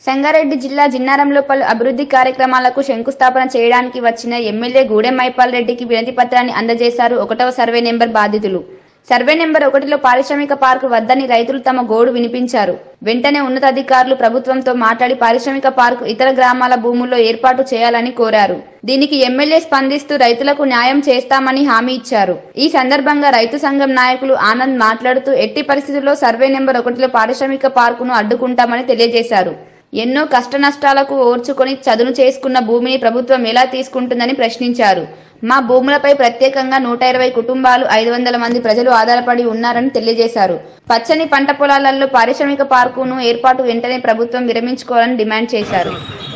సంగారెడ్డి జిల్లా జిన్నారంలో పలు అభివృద్ధి కార్యక్రమాలకు శంకుస్థాపన చేయడానికి వచ్చిన ఎమ్మెల్యే గూడెం మైపాల్ రెడ్డికి వినతి పత్రాన్ని అందజేశారు ఒకటవ సర్వే నెంబర్ బాధితులు సర్వే నెంబర్ ఒకటిలో పారిశ్రామిక పార్కు వద్దని రైతులు తమ గోడు వినిపించారు వెంటనే ఉన్నతాధికారులు ప్రభుత్వంతో మాట్లాడి పారిశ్రామిక పార్కు ఇతర గ్రామాల భూముల్లో ఏర్పాటు చేయాలని కోరారు దీనికి ఎమ్మెల్యే స్పందిస్తూ రైతులకు న్యాయం చేస్తామని హామీ ఇచ్చారు ఈ సందర్భంగా రైతు సంఘం నాయకులు ఆనంద్ మాట్లాడుతూ ఎట్టి పరిస్థితుల్లో సర్వే నెంబర్ ఒకటిలో పారిశ్రామిక పార్కును అడ్డుకుంటామని తెలియజేశారు ఎన్నో కష్ట నష్టాలకు ఓర్చుకొని చదును చేసుకున్న భూమిని ప్రభుత్వం ఎలా తీసుకుంటుందని ప్రశ్నించారు మా భూములపై ప్రత్యేకంగా నూట ఇరవై కుటుంబాలు ఐదు వందల మంది ప్రజలు ఆధారపడి ఉన్నారని తెలియజేశారు పచ్చని పంట పొలాలలో పారిశ్రామిక పార్కును ఏర్పాటు వెంటనే ప్రభుత్వం విరమించుకోవాలని డిమాండ్ చేశారు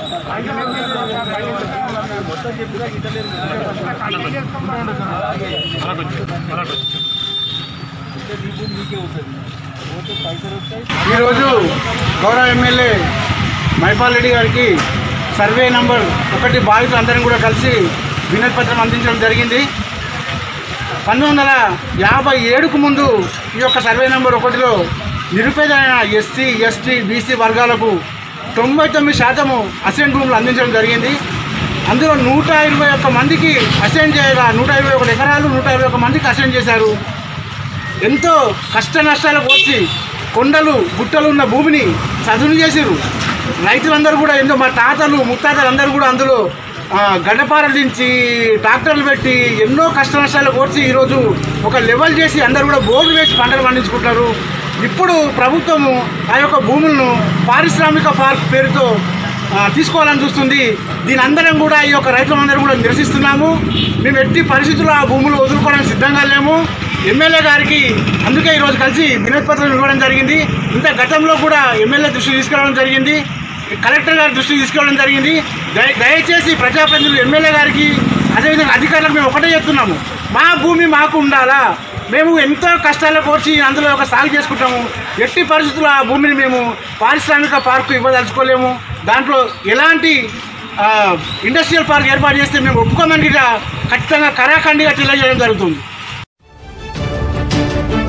ఈరోజు గౌరవ ఎమ్మెల్యే మైపాల్ రెడ్డి గారికి సర్వే నంబర్ ఒకటి బాధితులందరం కూడా కలిసి వినతి పత్రం అందించడం జరిగింది పంతొమ్మిది వందల యాభై ఏడుకు ముందు ఈ యొక్క సర్వే నెంబర్ ఒకటిలో నిరుపేదైన ఎస్సీ ఎస్టీ బీసీ వర్గాలకు తొంభై తొమ్మిది శాతము అసెంట్ భూములు అందించడం జరిగింది అందులో నూట ఇరవై ఒక్క మందికి అసెంట్ చేయగా నూట ఇరవై ఒక ఎకరాలు నూట ఇరవై ఒక్క మందికి అసెంట్ చేశారు ఎంతో కష్ట నష్టాలకు వచ్చి కొండలు గుట్టలు ఉన్న భూమిని చదును చేసిరు రైతులందరూ కూడా ఎంతో మా తాతలు ముత్తాతలు అందరూ కూడా అందులో ఆ, గడ్డపారలు దించి ట్రాక్టర్లు పెట్టి ఎన్నో కష్ట నష్టాలకు వచ్చి ఈరోజు ఒక లెవెల్ చేసి అందరూ కూడా బోర్డు వేసి పంటలు పండించుకుంటారు ఇప్పుడు ప్రభుత్వము ఆ యొక్క భూములను పారిశ్రామిక పార్క్ పేరుతో ఆ, తీసుకోవాలని చూస్తుంది దీని అందరం కూడా ఈ యొక్క రైతులందరం కూడా నిరసిస్తున్నాము మేము ఎట్టి పరిస్థితుల్లో ఆ భూములు వదులుకోవడానికి సిద్ధంగా లేము ఎమ్మెల్యే గారికి అందుకే ఈరోజు కలిసి వినతి పత్రం ఇవ్వడం జరిగింది ఇంత గతంలో కూడా ఎమ్మెల్యే దృష్టికి తీసుకురావడం జరిగింది కలెక్టర్ గారి దృష్టికి తీసుకురావడం జరిగింది దయ దయచేసి ప్రజాప్రతినిధులు ఎమ్మెల్యే గారికి అదేవిధంగా అధికారులకు మేము ఒకటే చెప్తున్నాము మా భూమి మాకు ఉండాలా మేము ఎంతో కష్టాలు కోర్చి అందులో ఒక సాగు చేసుకుంటాము ఎట్టి పరిస్థితుల్లో ఆ భూమిని మేము పారిశ్రామిక పార్కు ఇవ్వదలుచుకోలేము దాంట్లో ఎలాంటి ఆ, ఇండస్ట్రియల్ పార్క్ ఏర్పాటు చేస్తే మేము ఒప్పుకోమని కూడా ఖచ్చితంగా కరాఖండిగా తెలియజేయడం జరుగుతుంది